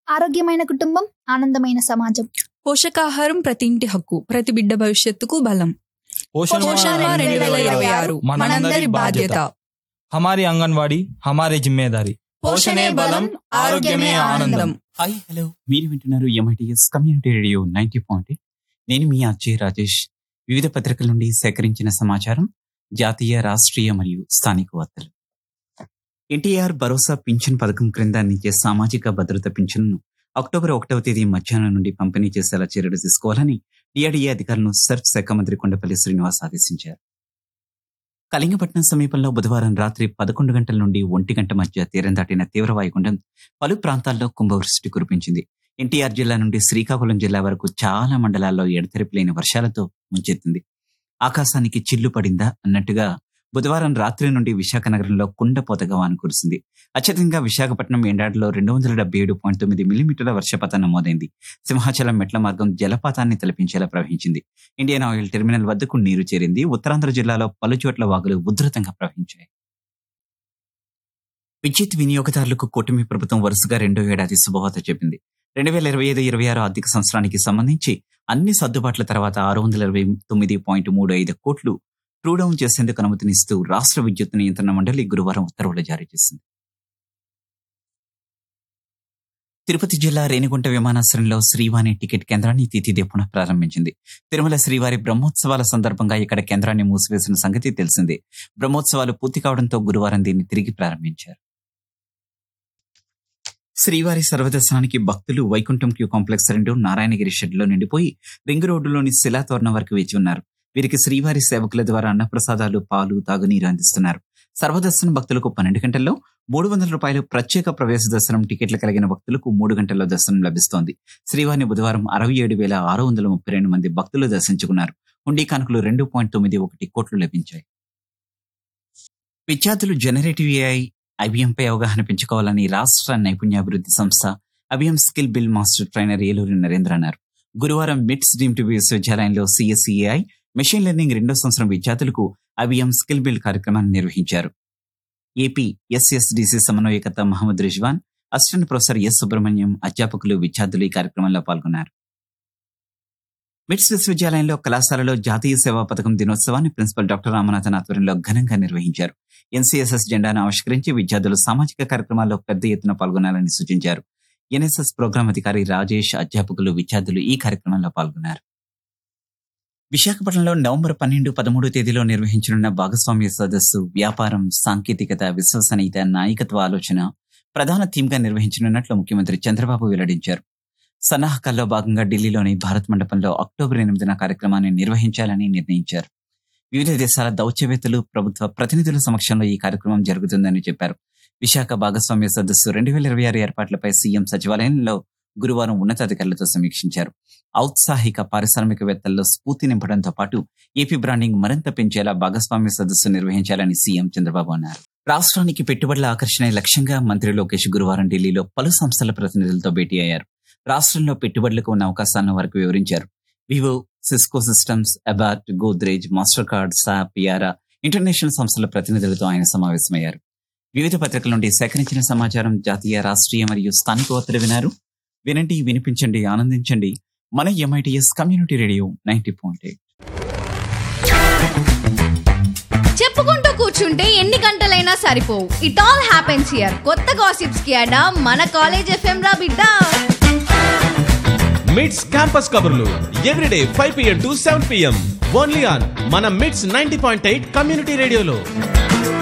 ఆరోగ్యమైన కుటుంబం ఆనందమైన సమాజం పోషకాహారం ప్రతి ఇంటి హక్కు ప్రతి బిడ్డ భవిష్యత్తుకు బలం పోషణ పోషణ రెండు వేల ఇరవై ఆరు మనందరి బాధ్యత हमारी आंगनवाड़ी हमारी जिम्मेदारी పోషణే బలం ఆరోగ్యమే ఆనందం హాయ్ హలో మీరు వింటున్నారు MITS community radio ninety point నేను మీ అజయ్ రాజేష్ వివిధ పత్రికల నుండి సేకరించిన సమాచారం జాతీయ రాష్ట్రీయ మరియు స్థానిక వార్తలు ఎన్టీఆర్ భరోసా పింఛన్ పథకం క్రింద అందించే సామాజిక భద్రత పింఛన్ను అక్టోబర్ ఒకటవ తేదీ మధ్యాహ్నం నుండి పంపిణీ చేసేలా చర్యలు తీసుకోవాలని డిఆర్డీఏ అధికారులను సర్చ్ శాఖ మంత్రి కొండపల్లి శ్రీనివాస్ ఆదేశించారు కళింగపట్నం సమీపంలో బుధవారం రాత్రి పదకొండు గంటల నుండి ఒంటి గంట మధ్య తీరం దాటిన తీవ్ర వాయుగుండం పలు ప్రాంతాల్లో కుంభవృష్టి కురిపించింది ఎన్టీఆర్ జిల్లా నుండి శ్రీకాకుళం జిల్లా వరకు చాలా మండలాల్లో ఎడతెరిపి లేని వర్షాలతో ముంచెత్తింది ఆకాశానికి చిల్లు పడిందా అన్నట్టుగా బుధవారం రాత్రి నుండి విశాఖ నగరంలో కుండపోతగా వాన కురిసింది అత్యధికంగా విశాఖపట్నం ఎండాడిలో రెండు వందల డెబ్బై ఏడు పాయింట్ తొమ్మిది మిల్లీమీటర్ల వర్షపాతం నమోదైంది సింహాచలం మెట్ల మార్గం జలపాతాన్ని తలపించేలా ప్రవహించింది ఇండియన్ ఆయిల్ టెర్మినల్ వద్దకు నీరు చేరింది ఉత్తరాంధ్ర జిల్లాలో పలు చోట్ల వాగులు ఉధృతంగా ప్రవహించాయి విద్యుత్ వినియోగదారులకు కూటమి ప్రభుత్వం వరుసగా రెండో ఏడాది శుభవార్త చెప్పింది రెండు వేల ఇరవై ఐదు ఇరవై ఆరు ఆర్థిక సంవత్సరానికి సంబంధించి అన్ని సర్దుబాట్ల తర్వాత ఆరు వందల ఇరవై తొమ్మిది పాయింట్ మూడు ఐదు కోట్లు ట్రూ డౌన్ చేసేందుకు అనుమతినిస్తూ రాష్ట్ర విద్యుత్ నియంత్రణ మండలి గురువారం ఉత్తర్వులు జారీ చేసింది తిరుపతి జిల్లా రేణిగుంట విమానాశ్రయంలో శ్రీవాణి టికెట్ కేంద్రాన్ని తిథిదే పునః ప్రారంభించింది తిరుమల శ్రీవారి బ్రహ్మోత్సవాల సందర్భంగా ఇక్కడ కేంద్రాన్ని మూసివేసిన సంగతి తెలిసిందే బ్రహ్మోత్సవాలు పూర్తి కావడంతో గురువారం దీన్ని తిరిగి ప్రారంభించారు శ్రీవారి సర్వదర్శనానికి భక్తులు వైకుంఠం క్యూ కాంప్లెక్స్ రెండు నారాయణగిరి షెడ్లో నిండిపోయి రింగ్ రోడ్డులోని శిలాతోరణం వరకు వేచి ఉన్నారు వీరికి శ్రీవారి సేవకుల ద్వారా అన్నప్రసాదాలు పాలు తాగునీరు అందిస్తున్నారు సర్వదర్శనం భక్తులకు పన్నెండు గంటల్లో మూడు వందల రూపాయలు ప్రత్యేక ప్రవేశ దర్శనం టికెట్లు కలిగిన భక్తులకు మూడు గంటల్లో దర్శనం లభిస్తోంది శ్రీవారిని బుధవారం అరవై ఏడు వేల ఆరు వందల ముప్పై రెండు మంది భక్తులు దర్శించుకున్నారు హుండీ కానుకలు రెండు పాయింట్ తొమ్మిది ఒకటి కోట్లు లభించాయి విద్యార్థులు జనరేటివ్ ఏఐ ఐబిఎంపై అవగాహన పెంచుకోవాలని రాష్ట్ర నైపుణ్యాభివృద్ధి సంస్థ IBM skill build master trainer Eluri Narendra అన్నారు గురువారం మిట్స్ డీమ్ టీవీ విశ్వవిద్యాలయంలో సిఎస్ఈఐ మెషిన్ లెర్నింగ్ రెండో సంవత్సరం విద్యార్థులకు ఐబిఎం స్కిల్ బిల్డ్ కార్యక్రమాన్ని నిర్వహించారు ఏపీ ఎస్ఎస్డిసి సమన్వయకర్త Mohammed Rizwan assistant professor S Subrahmanyam అధ్యాపకులు విద్యార్థులు ఈ కార్యక్రమంలో పాల్గొన్నారు మిట్స్ విశ్వవిద్యాలయంలో కళాశాలలో జాతీయ సేవా పథకం దినోత్సవాన్ని ప్రిన్సిపల్ డాక్టర్ రామనాథన్ ఆధ్వర్యంలో ఘనంగా నిర్వహించారు ఎన్సీఎస్ఎస్ జెండాను ఆవిష్కరించి విద్యార్థులు సామాజిక కార్యక్రమాల్లో పెద్ద ఎత్తున పాల్గొనాలని సూచించారు ఎన్ఎస్ఎస్ ప్రోగ్రాం అధికారి రాజేష్ అధ్యాపకులు విద్యార్థులు ఈ కార్యక్రమంలో పాల్గొన్నారు విశాఖపట్నంలో నవంబర్ పన్నెండు పదమూడు తేదీలో నిర్వహించనున్న భాగస్వామ్య సదస్సు వ్యాపారం సాంకేతికత విశ్వసనీయత నాయకత్వ ఆలోచన ప్రధాన థీమ్ గా నిర్వహించనున్నట్లు ముఖ్యమంత్రి చంద్రబాబు వెల్లడించారు సన్నాహకాల్లో భాగంగా ఢిల్లీలోని భారత్ మండపంలో అక్టోబర్ ఎనిమిదిన కార్యక్రమాన్ని నిర్వహించాలని నిర్ణయించారు వివిధ దేశాల దౌత్యవేత్తలు ప్రభుత్వ ప్రతినిధుల సమక్షంలో ఈ కార్యక్రమం జరుగుతుందని చెప్పారు విశాఖ భాగస్వామ్య సదస్సు రెండు వేల ఇరవై ఆరు ఏర్పాట్లపై సీఎం సచివాలయంలో గురువారం ఉన్నతాధికారులతో సమీక్షించారు ఔత్సాహిక పారిశ్రామికవేత్తల్లో స్ఫూర్తి నింపడంతో పాటు ఏపీ బ్రాండింగ్ మరింత పెంచేలా భాగస్వామ్య సదస్సు నిర్వహించాలని సీఎం చంద్రబాబు అన్నారు రాష్ట్రానికి పెట్టుబడుల ఆకర్షణ లక్ష్యంగా మంత్రి లోకేష్ గురువారం ఢిల్లీలో పలు సంస్థల ప్రతినిధులతో భేటీ అయ్యారు రాష్ట్రంలో పెట్టుబడులకు ఉన్న అవకాశాలను వరకు వివరించారు Vivo Cisco systems Abbott Godrej Mastercard SAP Yara international సంస్థల ప్రతినిధులతో ఆయన సమావేశమయ్యారు వివిధ పత్రికల నుండి సేకరించిన సమాచారం జాతీయ రాష్ట్రీయ మరియు స్థానిక వార్తలు వినారు వినండి వినిపించండి ఆనందించండి మన MITS community radio ninety point eight చెప్పుకుంటూ కూర్చుంటే ఎన్ని గంటలైనా సరిపోవు ఇట్ ఆల్ హ్యాపెన్స్ హియర్ కొత్త గాసిప్స్ కి అడా మన కాలేజ్ ఎఫ్ఎం రా బిడ్డ మిడ్స్ క్యాంపస్ కబుర్లు everyday five PM to seven PM only on మన MITS ninety point eight community రేడియోలో